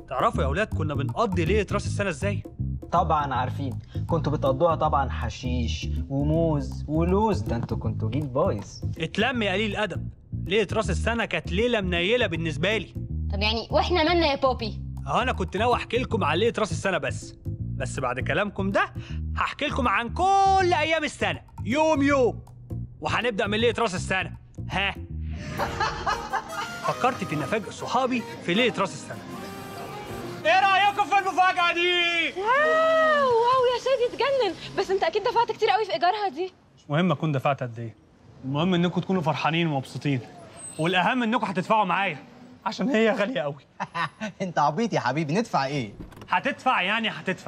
تعرفوا يا اولاد كنا بنقضي ليله راس السنه ازاي طبعا عارفين كنتوا بتقضوها طبعا حشيش وموز ولوز ده انتوا كنتوا جيل بايظ اتلم يا قليل الادب ليله راس السنه كانت ليله منيله بالنسبه لي طب يعني واحنا مالنا يا بوبي اه انا كنت ناوي احكي لكم عن ليله راس السنه بس بس بعد كلامكم ده هحكي لكم عن كل ايام السنه يوم يوم وهنبدا من ليله راس السنه ها فكرت في ان افاجئ صحابي في ليله راس السنه ايه رايكم في المفاجاه دي واو واو يا شادي تجنن بس انت اكيد دفعت كتير قوي في ايجارها دي مش مهم اكون دفعت قد ايه المهم انكم تكونوا فرحانين ومبسوطين والاهم انكم هتدفعوا معايا عشان هي غاليه قوي انت عبيط يا حبيبي ندفع ايه هتدفع يعني هتدفع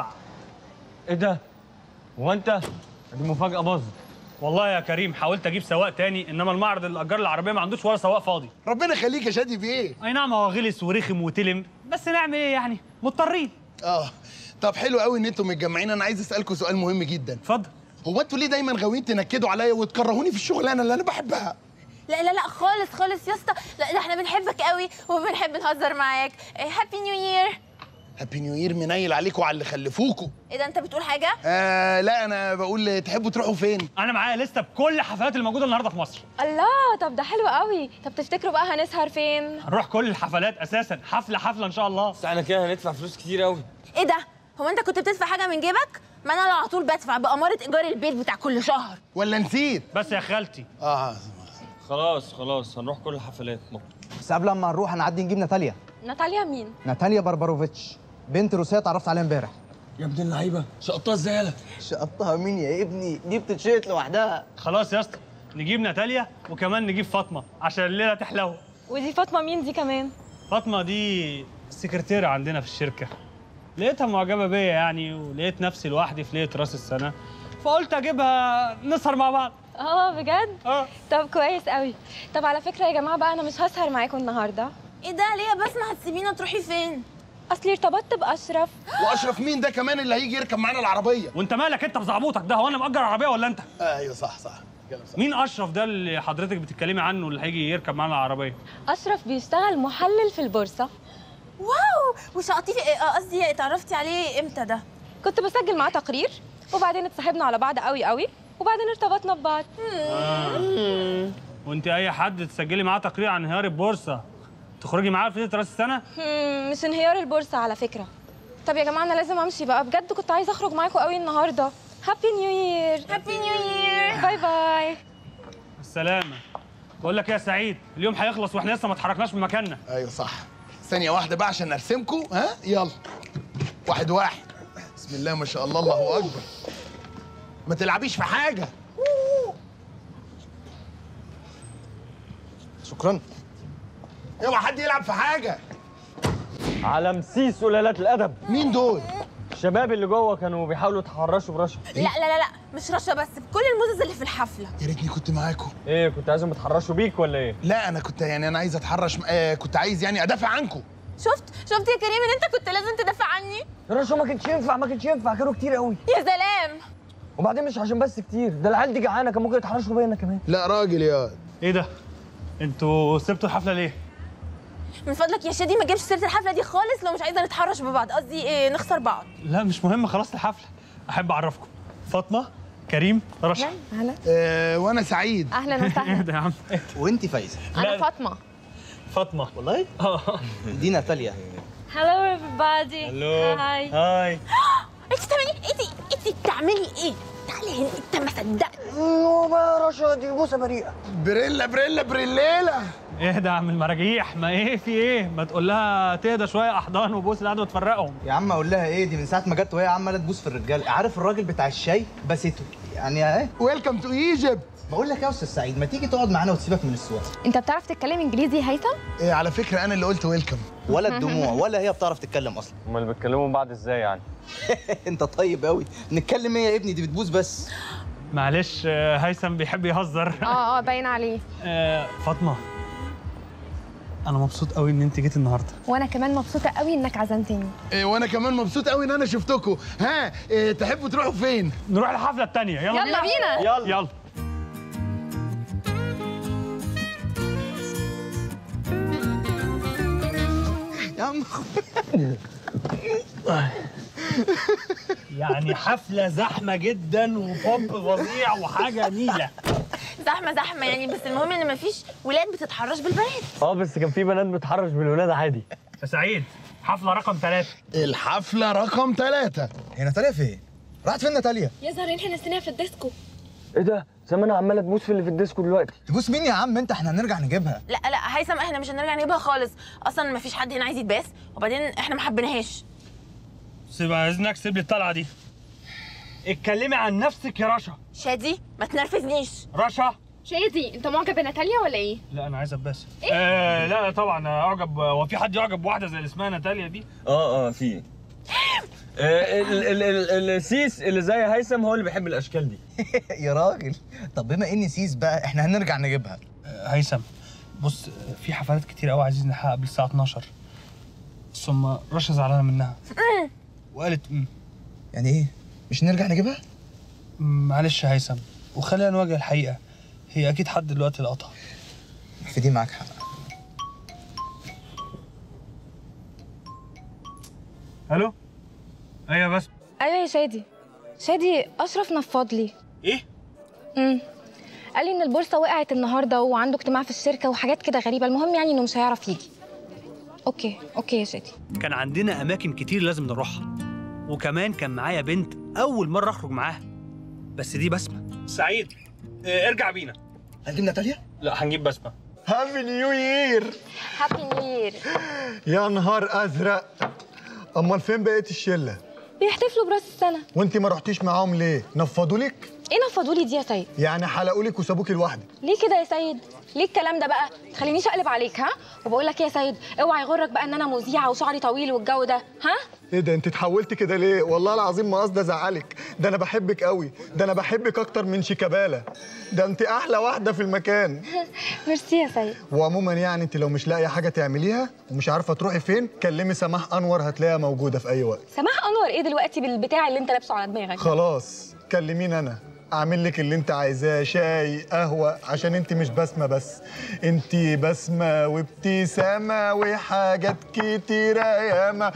ايه ده؟ هو انت؟ دي مفاجأة باظت والله يا كريم حاولت اجيب سواق تاني انما المعرض اللي اجر العربيه ما عندوش ولا سواق فاضي ربنا يخليك يا شادي في ايه؟ اي نعم هو غلس ورخم وتلم بس نعمل ايه يعني مضطرين اه طب حلو قوي ان انتم متجمعين انا عايز اسالكم سؤال مهم جدا اتفضل هو انتوا ليه دايما غاويين تنكدوا عليا وتكرهوني في الشغلانه اللي انا بحبها لا لا لا خالص خالص يا اسطى لا ده احنا بنحبك قوي وبنحب نهزر معاك هابي نيو يير هابي نيو يير منيل عليكم وعلى اللي خلفوكوا ايه ده انت بتقول حاجه آه لا انا بقول تحبوا تروحوا فين انا معايا لسته بكل الحفلات اللي موجوده النهارده في مصر الله طب ده حلو قوي طب تفتكروا بقى هنسهر فين هنروح كل الحفلات اساسا حفله حفله ان شاء الله بس احنا كده هندفع فلوس كتير قوي ايه ده هو انت كنت بتدفع حاجه من جيبك ما انا اللي على طول بدفع بأمارة ايجار البيت بتاع كل شهر ولا نسيت بس يا خالتي اه خلاص خلاص هنروح كل الحفلات بس قبل ما نروح هنعدي نجيب ناتاليا ناتاليا مين ناتاليا بربروفيتش بنت روسيه اتعرفت عليها امبارح يا ابن اللعيبة شقطها ازاي يالا؟ شقطها مين يا ابني دي بتتشيط لوحدها خلاص يا اسطى نجيب ناتاليا وكمان نجيب فاطمه عشان الليله تحلو ودي فاطمه مين دي كمان فاطمه دي سكرتيره عندنا في الشركه لقيتها معجبه بيا يعني ولقيت نفسي لوحدي في ليله راس السنه فقلت اجيبها نسهر مع بعض اه بجد اه طب كويس قوي طب على فكره يا جماعه بقى انا مش هسهر معاكم النهارده ايه ده ليه يا بسمة هتسيبينا تروحي فين اصلي ارتبطت باشرف واشرف مين ده كمان اللي هيجي يركب معانا العربيه وانت مالك انت بزعبوطك ده هو انا مأجر عربيه ولا انت ايوه صح صح كلام صح. مين اشرف ده اللي حضرتك بتتكلمي عنه اللي هيجي يركب معانا العربيه اشرف بيشتغل محلل في البورصه واو وشقطي في إيه؟ آه، قصدي اتعرفتي عليه امتى ده كنت بسجل معاه تقرير وبعدين اتصاحبنا على بعض قوي قوي وبعدين ارتبطنا ببعض وانت اي حد تسجلي معاه تقرير عن انهيار البورصه تخرجي معاه في ليله راس السنه هم، مش انهيار البورصه على فكره طب يا جماعه انا لازم امشي بقى بجد كنت عايزه اخرج معاكم قوي النهارده هابي نيو يير هابي نيو يير باي باي السلامه بقول لك إيه يا سعيد اليوم هيخلص واحنا لسه ما اتحركناش من مكاننا ايوه صح ثانيه واحده بقى عشان ارسمكم ها يلا واحد واحد بسم الله ما شاء الله الله اكبر ما تلعبيش في حاجه شكرا اوعى حد يلعب في حاجه على مسيس قلالات الأدب مين دول الشباب اللي جوه كانوا بيحاولوا يتحرشوا برشا لا لا لا لا مش رشا بس بكل الموزز اللي في الحفله يا ريتني كنت معاكم ايه كنت عايزهم يتحرشوا بيك ولا ايه؟ لا انا كنت يعني انا عايز اتحرش آه كنت عايز يعني ادافع عنكم شفت شفت يا كريم ان انت كنت لازم تدافع عني رشا ما كانش ينفع ما كانش ينفع كانوا كتير قوي يا سلام وبعدين مش عشان بس كتير ده العيال دي جعانه كان ممكن يتحرشوا بيا انا كمان لا راجل يا ايه ده انتوا سبتوا الحفله ليه من فضلك يا شادي ما تجيبش سيره الحفله دي خالص لو مش عايزه نتحرش ببعض قصدي إيه نخسر بعض لا مش مهم خلاص الحفله احب اعرفكم فاطمه كريم رشا اهلا آه وانا سعيد اهلا ايه وسهلا ده يا عم وانت فايزه انا فاطمه فاطمه والله اه دي ناتاليا هلو everybody هلو هاي هاي انت بتعملي انت انت بتعملي ايه تعالي هنا انت ما صدقت ايوه بقى يا رشا دي بوسه بريئه بريلا بريلا بريليلا ايه ده يا عم المراجيح ما ايه في ايه ما تقول لها تهدى شويه احضان وبوس اللي قاعده تفرقهم يا عم اقول لها ايه دي من ساعه ما جت وهي عماله تبوس في الرجال عارف الراجل بتاع الشاي بسيته يعني ايه ويلكم تو ايجيبت بقول لك يا استاذ سعيد ما تيجي تقعد معانا وتسيبك من السواقه انت بتعرف تتكلم انجليزي هيثم آه على فكره انا اللي قلت ويلكم ولا الدموع ولا هي بتعرف تتكلم اصلا امال بيتكلموا بعض ازاي يعني؟ انت طيب قوي نتكلم ايه يا ابني دي بتبوس بس معلش آه، هيثم بيحب يهزر اه اه باين عليه آه، فاطمه انا مبسوط قوي ان انت جيت النهارده وانا كمان مبسوطه قوي انك عزمتني آه وانا كمان مبسوط قوي ان انا شفتكم ها آه تحبوا تروحوا فين نروح الحفله الثانيه يلا, يلا بينا يلا يلا يا عم يعني حفله زحمه جدا وبوب فظيع وحاجه نيله زحمه زحمه يعني بس المهم ان مفيش ولاد بتتحرش بالبنات اه بس كان في بنات بتحرش بالولاد عادي يا سعيد حفله رقم ثلاثة الحفله رقم ثلاثة هي ناتاليا فين؟ راحت فين ناتاليا؟ يظهر ان احنا نسيناها في الديسكو ايه ده زمان عماله تبوس في اللي في الديسكو دلوقتي تبوس مين يا عم انت احنا هنرجع نجيبها لا لا هيثم احنا مش هنرجع نجيبها خالص اصلا مفيش حد هنا عايز يتباس وبعدين احنا ما حبيناهاش سيب اذنك سيب لي الطلعه دي اتكلمي عن نفسك يا رشا شادي ما تنرفزنيش رشا شادي انت معجب بناتاليا ولا ايه لا انا عايز اباسم إيه؟ آه لا لا طبعا اعجب هو في حد يعجب بواحده زي اللي اسمها ناتاليا دي اه اه في آه، ال- ال- ال- السيس اللي زي هيثم هو اللي بيحب الاشكال دي يا راجل طب بما اني سيس بقى احنا هنرجع نجيبها آه هيثم بص آه، في حفلات كتير قوي عايزين نحقق قبل الساعه 12 ثم رشا زعلانه منها وقالت "أمم، يعني ايه؟ مش نرجع نجيبها؟ أمم، معلش يا هيثم وخلينا نواجه الحقيقه هي اكيد حد دلوقتي لقطها في دي معاك حق الو ايوه بس ايوه يا شادي شادي اشرف نفض لي ايه امم قال لي ان البورصه وقعت النهارده وعنده اجتماع في الشركه وحاجات كده غريبه المهم يعني انه مش هيعرف يجي اوكي اوكي يا شادي كان عندنا اماكن كتير لازم نروحها وكمان كان معايا بنت اول مره اخرج معاها بس دي بسمه سعيد آه، ارجع بينا هنجيب ناتاليا؟ لا هنجيب بسمه هابي نيو يير هابي نيو يير يا نهار ازرق امال فين بقيه الشله بيحتفلوا براس السنه وانت ما رحتيش معاهم ليه نفضوا لك ايه نفضوا لي دي يا سيد يعني حلقوا لك وسابوكي لوحدك ليه كده يا سيد ليه الكلام ده بقى تخلينيش اقلب عليك ها وبقول لك ايه يا سيد اوعى يغرك بقى ان انا مذيعه وشعري طويل والجو ده ها ايه ده انت اتحولتي كده ليه والله العظيم ما قصدي ازعلك ده انا بحبك قوي ده انا بحبك اكتر من شيكابالا ده انت احلى واحده في المكان ميرسي يا سيد وعموما يعني انت لو مش لاقيه حاجه تعمليها ومش عارفه تروحي فين كلمي سماح انور هتلاقيها موجوده في اي وقت سماح انور ايه دلوقتي بالبتاع اللي انت لابسه على دماغك خلاص كلميني انا اعمل لك اللي انت عايزاه شاي قهوه عشان انت مش بسمه بس انت بسمه وابتسامه وحاجات كتيره ياما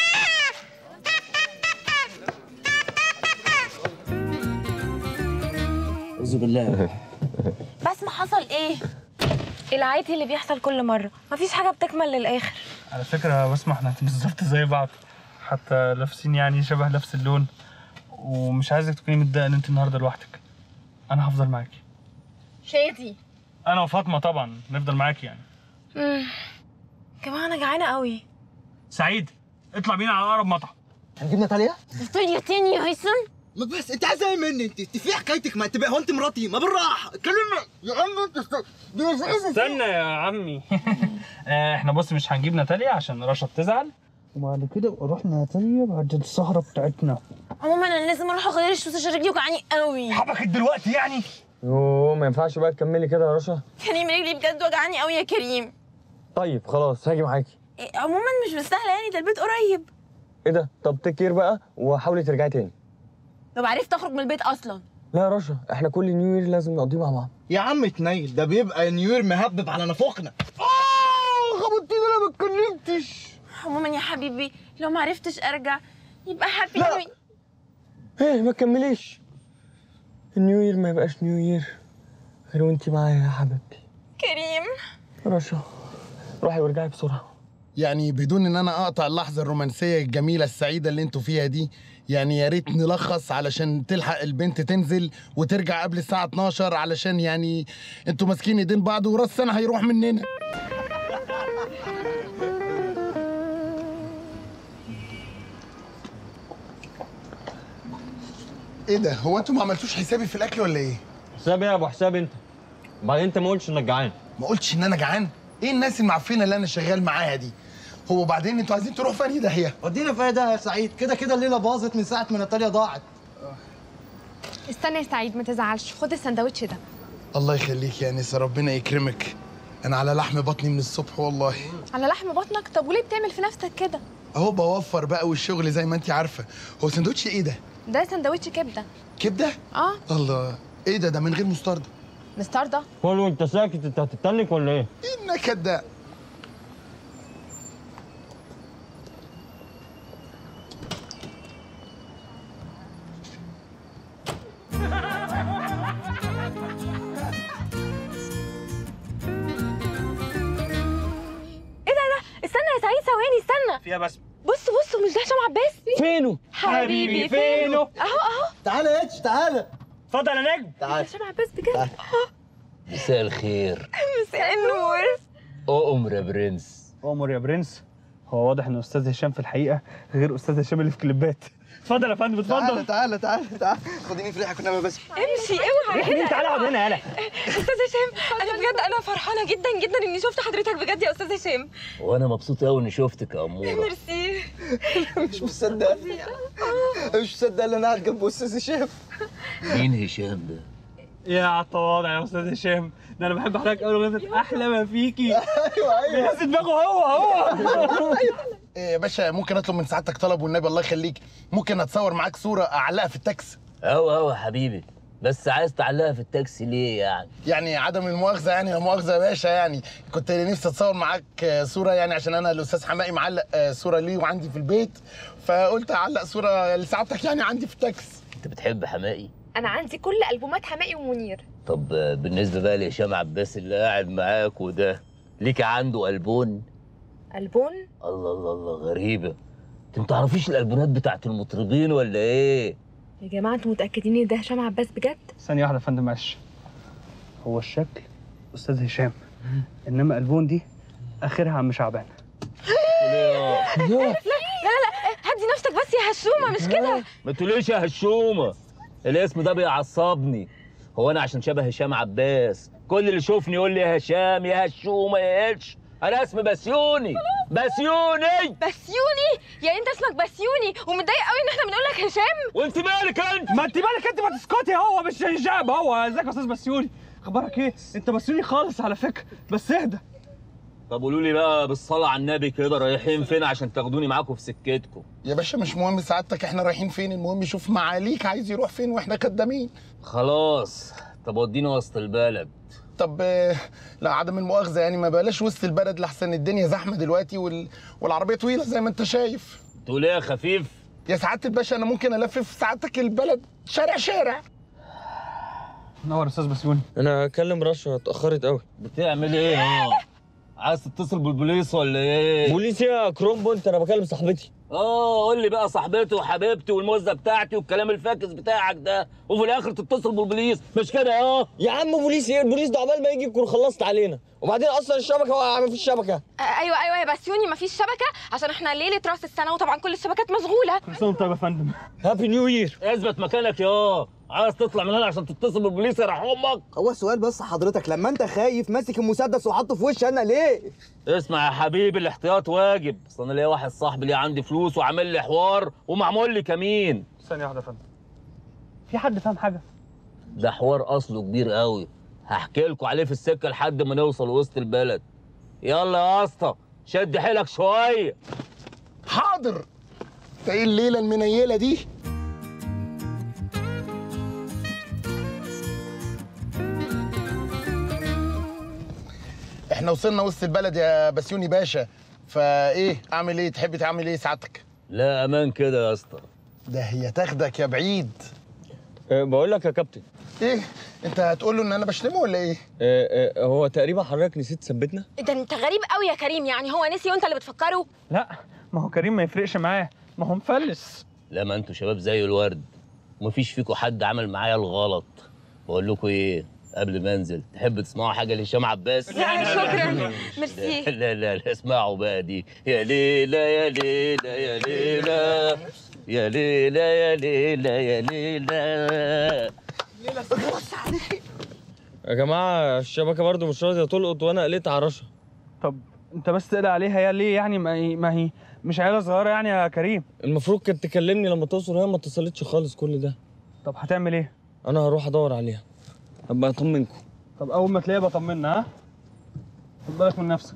اعوذ بالله بس ما حصل ايه العادي اللي بيحصل كل مره مفيش حاجه بتكمل للاخر على فكره بسمه احنا بالظبط زي بعض حتى لابسين يعني شبه نفس اللون ومش عايزك تكوني متضايقه ان انت النهارده لوحدك انا هفضل معاكي شادي انا وفاطمه طبعا نفضل معاكي يعني كمان انا جعانه قوي سعيد اطلع بينا على اقرب مطعم هنجيب ناتاليا؟ تاني تاني يا هيثم ما بس انت عايزه ايه مني انت؟ انت في حكايتك ما انت هو انت مراتي ما بالراحه كلمني يا عم انت است- دي مش عايزة- استنى يا عمي آه، احنا بص مش هنجيب ناتاليا عشان رشا بتزعل وبعد كده نروح ناتاليا بعد السهره بتاعتنا عموما انا لازم اروح اغير الشوز عشان رجلي وجعاني قوي حبكت دلوقتي يعني يوه ما ينفعش بقى تكملي كده يا رشا كريم رجلي بجد وجعاني قوي يا كريم طيب خلاص هاجي معاكي إيه، عموما مش مستاهله يعني ده البيت قريب ايه ده طب تكير بقى وحاولي ترجعي تاني لو عرفت اخرج من البيت اصلا لا يا رشا احنا كل نيو يير لازم نقضيه مع بعض يا عم تنيل ده بيبقى نيوير مهبب على نافوخنا اه خبطتني انا ما اتكلمتش عموما يا حبيبي لو ما عرفتش ارجع يبقى هابي نيو ايه ما تكمليش النيو يير ما يبقاش نيو يير غير وانتي معايا يا حبيبتي كريم رشا روحي وارجعي بسرعه يعني بدون ان انا اقطع اللحظه الرومانسيه الجميله السعيده اللي انتوا فيها دي يعني يا ريت نلخص علشان تلحق البنت تنزل وترجع قبل الساعه 12 علشان يعني انتوا ماسكين ايدين بعض وراس سنه هيروح مننا ايه ده هو انتوا ما عملتوش حسابي في الاكل ولا ايه حساب ايه يا ابو حساب انت بعدين انت ما قلتش انك جعان ما قلتش ان انا جعان ايه الناس المعفنه اللي انا شغال معاها دي هو بعدين انتوا عايزين تروحوا فاني داهيه ودينا فيها ده يا سعيد كده كده الليله باظت من ساعه ما ناتاليا ضاعت استنى يا سعيد ما تزعلش خد السندوتش ده الله يخليك يا انسه ربنا يكرمك انا على لحم بطني من الصبح والله على لحم بطنك طب وليه بتعمل في نفسك كده اهو بوفر بقى والشغل زي ما انت عارفه هو سندوتش ايه ده ده سندوتش كبده كبده اه الله ايه ده ده من غير مستردة مستردة كله انت ساكت انت هتتنك ولا ايه ايه النكد ده هنا فيها بسمه بص بص مش ده هشام عباس فينه حبيبي فينه اهو اهو تعالى يا اتش تعالى اتفضل يا نجم تعالى هشام عباس بجد مساء الخير مساء النور أؤمر يا برنس امر يا برنس هو واضح ان استاذ هشام في الحقيقه غير استاذ هشام اللي في كليبات اتفضل يا فندم تعالى اتفضل تعالى تعالى تعالى خديني في ريحك كنا بس امشي اوعى مين تعالى اقعد هنا يالا استاذ هشام انا بجد انا فرحانه جدا جدا اني شفت حضرتك بجد يا استاذ هشام وأنا مبسوط أوي إني شفتك يا أمورة ميرسي مش مصدق مش مصدق ان انا قاعد جنب استاذ هشام مين هشام ده؟ يا عالتواضع يا استاذ هشام ده انا بحب حضرتك قوي اغنيه احلى ما فيكي ايوه ايوه بس دماغه هو هو إيه يا باشا ممكن اطلب من سعادتك طلب والنبي الله يخليك ممكن اتصور معاك صوره اعلقها في التاكسي أو أو يا حبيبي بس عايز تعلقها في التاكسي ليه يعني؟ يعني عدم المؤاخذه يعني لا مؤاخذه يا باشا يعني كنت نفسي اتصور معاك آه، صوره يعني عشان انا الاستاذ حمائي معلق آه، صوره ليه وعندي في البيت فقلت اعلق صوره لسعادتك يعني عندي في التاكسي أنت بتحب حمائي؟ انا عندي كل البومات حماقي ومنير طب آه، بالنسبة بقى لهشام عباس اللي قاعد معاك وده ليك عنده ألبون؟ البون الله الله الله غريبة انت ما تعرفيش الألبونات بتاعت المطربين ولا ايه؟ يا جماعه انتوا متاكدين ان ده هشام عباس بجد ثانيه واحده يا فندم معلش هو الشكل استاذ هشام انما البون دي اخرها عم شعبان هدي نفسك بس يا هشومه مش كده ما تقوليش يا هشومة الاسم ده بيعصبني هو انا عشان شبه هشام عباس كل اللي يشوفني يقول لي يا هشام يا هشومة يا اتش انا اسمي بسيوني بسيوني بسيوني يعني انت اسمك بسيوني ومتضايق قوي ان احنا بنقول لك هشام وانت مالك انت ما انت مالك انت ما تسكتي هو مش هشام هو ازيك يا استاذ بسيوني اخبارك ايه انت بسيوني خالص على فكره بس اهدى طب قولوا لي بقى بالصلاة على النبي كده رايحين فين عشان تاخدوني معاكم في سكتكم يا باشا مش مهم سعادتك احنا رايحين فين المهم يشوف معاليك عايز يروح فين واحنا خدامين خلاص طب وديني وسط البلد طب آه، لا عدم المؤاخذه يعني ما بلاش وسط البلد لحسن الدنيا زحمه دلوقتي وال... والعربيه طويله زي ما انت شايف تقول ايه يا خفيف يا سعاده الباشا انا ممكن الفف سعادتك البلد شارع شارع نور يا استاذ بسيوني انا هكلم رشا اتاخرت قوي بتعمل ايه اه عايز تتصل بالبوليس ولا ايه بوليس يا كرومبو انت انا بكلم صاحبتي اه قول لي بقى صاحبتي وحبيبتي والموزه بتاعتي والكلام الفاكس بتاعك ده وفي الاخر تتصل بالبوليس مش كده اه يا عم بوليس ايه البوليس ده عقبال ما يجي يكون خلصت علينا وبعدين اصلا الشبكه واقعه ما فيش شبكه آه، ايوه ايوه يا بسيوني مفيش شبكه عشان احنا ليله راس السنه وطبعا كل الشبكات مشغوله كل سنه وانت طيب يا فندم هابي نيو يير اثبت مكانك يا عايز تطلع من هنا عشان تتصل بالبوليس يا راح امك هو سؤال بس حضرتك لما انت خايف ماسك المسدس وحاطه في وشي انا ليه اسمع يا حبيبي الاحتياط واجب اصل انا ليا واحد صاحبي ليه عندي فلوس وعامل لي حوار ومعمول لي كمين ثانيه واحده يا فندم في حد فاهم حاجه ده حوار اصله كبير قوي هحكي لكم عليه في السكه لحد ما نوصل وسط البلد يلا يا اسطى شد حيلك شويه حاضر ده ايه الليله المنيله دي احنا وصلنا وسط البلد يا بسيوني باشا فايه اعمل ايه تحب تعمل ايه سعادتك لا امان كده يا اسطى ده هي تاخدك يا بعيد أه بقول لك يا كابتن ايه انت هتقول له ان انا بشتمه ولا ايه أه أه هو تقريبا حضرتك نسيت تثبتنا ده انت غريب قوي يا كريم يعني هو نسي وانت اللي بتفكره لا ما هو كريم ما يفرقش معاه ما هو مفلس لا ما انتوا شباب زي الورد ومفيش فيكم حد عمل معايا الغلط بقول لكم ايه قبل ما انزل تحب تسمعوا حاجه لهشام عباس لا شكرا ميرسي لا لا لا اسمعوا بقى دي يا ليلى يا ليلى يا ليلى يا ليلى يا ليلى يا ليلى يا جماعه الشبكه برضو مش راضيه تلقط وانا قلت على رشا طب انت بس تقلق عليها يا ليه يعني ما هي ما هي مش عيله صغيره يعني يا كريم المفروض كانت تكلمني لما توصل وهي ما اتصلتش خالص كل ده طب هتعمل ايه انا هروح ادور عليها ابقى اطمنكم طب اول ما تلاقيها بطمنا ها خد بالك من نفسك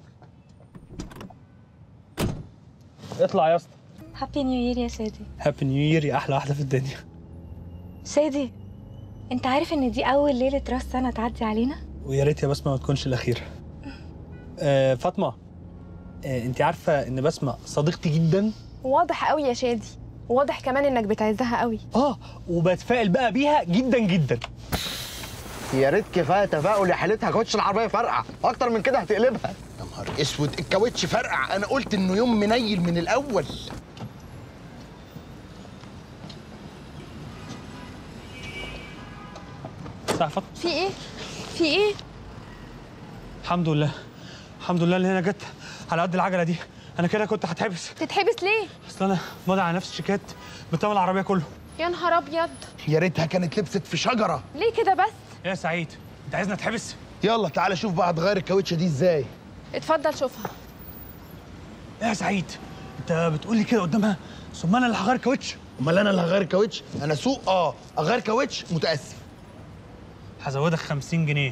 اطلع يا اسطى هابي نيو يير يا شادي هابي نيو يير يا احلى واحده في الدنيا شادي انت عارف ان دي اول ليله راس سنه تعدي علينا ويا ريت يا بسمه ما تكونش الاخيره آه فاطمه آه انت عارفه ان بسمه صديقتي جدا واضح قوي يا شادي واضح كمان انك بتعزها قوي اه وبتفائل بقى بيها جدا جدا يا ريت كفايه تفاؤل يا حالتها كوتش العربيه فرقع اكتر من كده هتقلبها يا نهار اسود الكاوتش فرقع انا قلت انه يوم منيل من الاول ساعة فاطمة في ايه في ايه الحمد لله الحمد لله اللي هنا جت على قد العجلة دي أنا كده كنت هتحبس تتحبس ليه أصل أنا ماضي على نفس الشيكات بتمن العربية كله يا نهار ابيض يا ريتها كانت لبست في شجره ليه كده بس يا سعيد أنت عايزنا نتحبس؟ يلا تعالى شوف بقى هتغير الكاوتشه دي ازاي اتفضل شوفها يا سعيد أنت بتقول لي كده قدامها ثم أنا اللي هغير كاوتش امال انا اللي هغير الكاوتش انا سوق اه اغير كاوتش متاسف هزودك 50 جنيه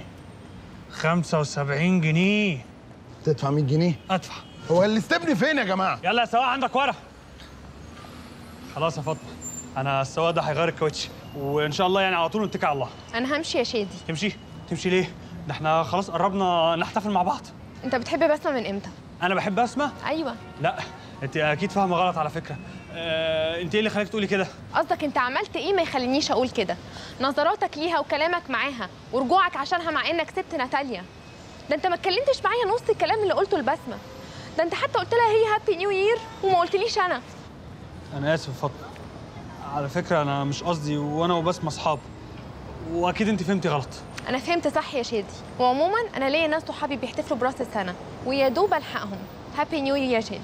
75 جنيه تدفع 100 جنيه أدفع هو اللي استبني فين يا جماعه يلا يا سواق عندك ورا خلاص يا فاطمة أنا السواق ده هيغير الكاوتش وإن شاء الله يعني على طول نتكل على الله انا همشي يا شادي تمشي تمشي ليه؟ ده احنا خلاص قربنا نحتفل مع بعض انت بتحب بسمه من امتى انا بحب اسمع ايوه لا انت اكيد فاهمه غلط على فكره آه، انت ايه اللي خلاك تقولي كده قصدك انت عملت ايه ما يخلينيش اقول كده نظراتك ليها وكلامك معاها ورجوعك عشانها مع انك سبت ناتاليا ده انت ما اتكلمتش معايا نص الكلام اللي قلته لبسمه ده انت حتى قلت لها هي هابي نيو يير وما قلتليش انا انا اسف يا فاطمه على فكره انا مش قصدي وانا وبسمه اصحاب واكيد انت فهمتي غلط انا فهمت صح يا شادي وعموما انا ليا ناس صحابي بيحتفلوا براس السنه ويا دوب الحقهم هابي نيو يير يا شادي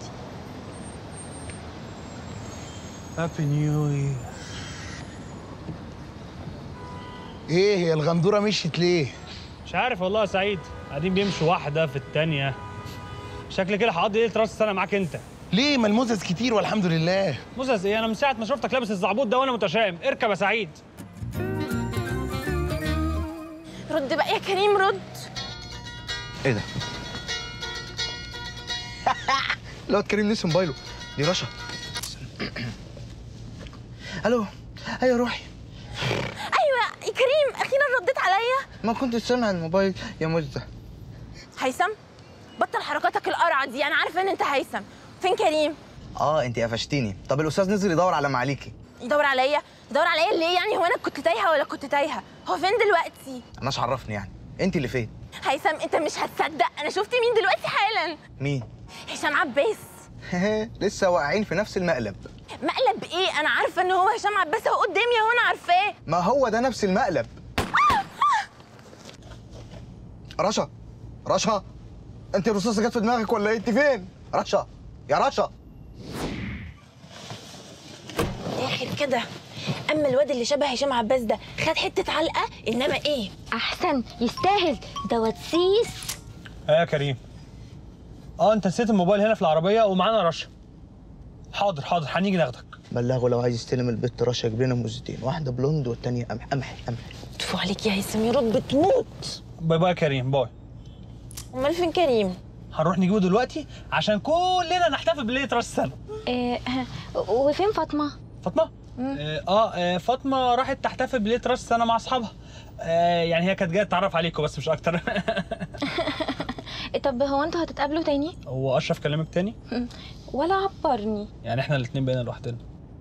هابي نيو يير ايه هي الغندوره مشيت ليه مش عارف والله يا سعيد قاعدين بيمشوا واحده في الثانيه شكل كده هقضي ليله راس السنه معاك انت ليه ما المزز كتير والحمد لله موسى ايه انا من ساعه ما شفتك لابس الزعبوط ده وانا متشائم اركب يا سعيد رد بقى يا كريم رد ايه ده؟ الواد كريم نسي موبايله دي رشا الو ايوه روحي ايوه يا كريم اخيرا رديت عليا ما كنت سامع الموبايل يا مزة هيثم بطل حركاتك القرعه دي انا عارفه ان انت هيثم فين كريم اه انت قفشتيني طب الاستاذ نزل يدور على معاليكي يدور عليا يدور عليا ليه يعني هو انا كنت تايهه ولا كنت تايهه هو فين دلوقتي مش عرفني يعني انت اللي فين هيثم انت مش هتصدق انا شفت مين دلوقتي حالا مين هشام عباس لسه واقعين في نفس المقلب مقلب ايه انا عارفه ان هو هشام عباس هو قدامي اهو انا عارفاه ما هو ده نفس المقلب رشا رشا انت الرصاصه جت في دماغك ولا ايه انت فين رشا يا رشا اخر كده اما الواد اللي شبه هشام عباس ده خد حته علقه انما ايه احسن يستاهل ده وتسيس ايه يا كريم اه انت نسيت الموبايل هنا في العربيه ومعانا رشا حاضر حاضر هنيجي ناخدك بلغه لو عايز يستلم البت رشا يجيب لنا موزتين واحده بلوند والتانيه قمح قمح قمح تفو عليك يا هيثم يا رب تموت باي باي يا كريم باي امال فين كريم هنروح نجيبه دلوقتي عشان كلنا نحتفل بليله راس السنه إيه وفين فاطمه فاطمه آه, اه آه، فاطمه راحت تحتفل بليله راس السنه مع اصحابها آه يعني هي كانت جايه تتعرف عليكم بس مش اكتر طب هو انتوا هتتقابلوا تاني هو اشرف كلمك تاني ولا عبرني يعني احنا الاثنين بقينا لوحدنا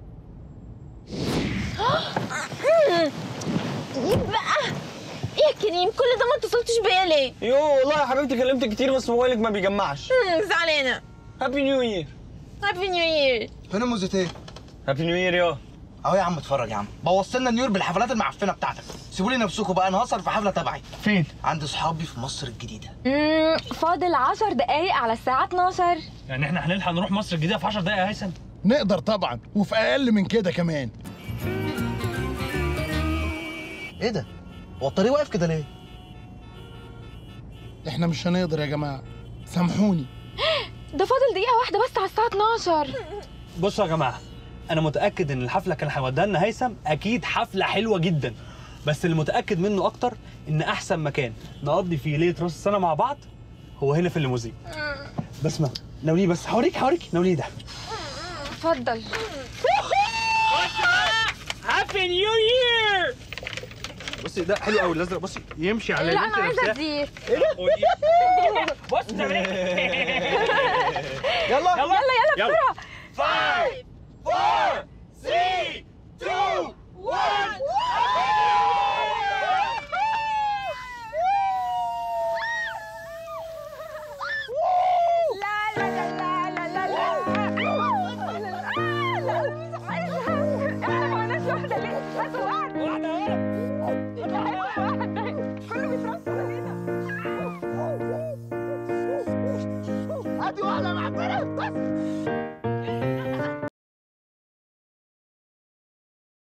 ايه بقى ايه يا كريم كل ده ما اتصلتش بيا ليه يو والله يا حبيبتي كلمتك كتير بس موبايلك ما بيجمعش مم، زعلانه هابي نيو يير هابي نيو يير فين الموزتين هابي نيو يير يا اهو يا عم اتفرج يا عم بوظت لنا نيويورك بالحفلات المعفنه بتاعتك سيبوا لي نفسكم بقى انا هسهر في حفله تبعي فين عند صحابي في مصر الجديده امم فاضل 10 دقايق على الساعه 12 يعني احنا هنلحق نروح مصر الجديده في 10 دقايق يا هيثم نقدر طبعا وفي اقل من كده كمان ايه ده هو الطريق واقف كده ليه احنا مش هنقدر يا جماعه سامحوني ده فاضل دقيقه واحده بس على الساعه 12 بصوا يا جماعه انا متاكد ان الحفله كان هيوديها لنا هيثم اكيد حفله حلوه جدا بس اللي متاكد منه اكتر ان احسن مكان نقضي فيه ليله راس السنه مع بعض هو هنا في الليموزين بسمع ناوليه بس هوريك هوريك ناوليه ده اتفضل هابي نيو يير بصي ده حلو قوي الازرق بصي يمشي على لا اللي انا انت عايزه لابساه. ادير ايه ده قولي. بص تعمل ايه يلا يلا يلا يلا بسرعه 5 4 3 2 1 Woo! ادي واحده معفنه بس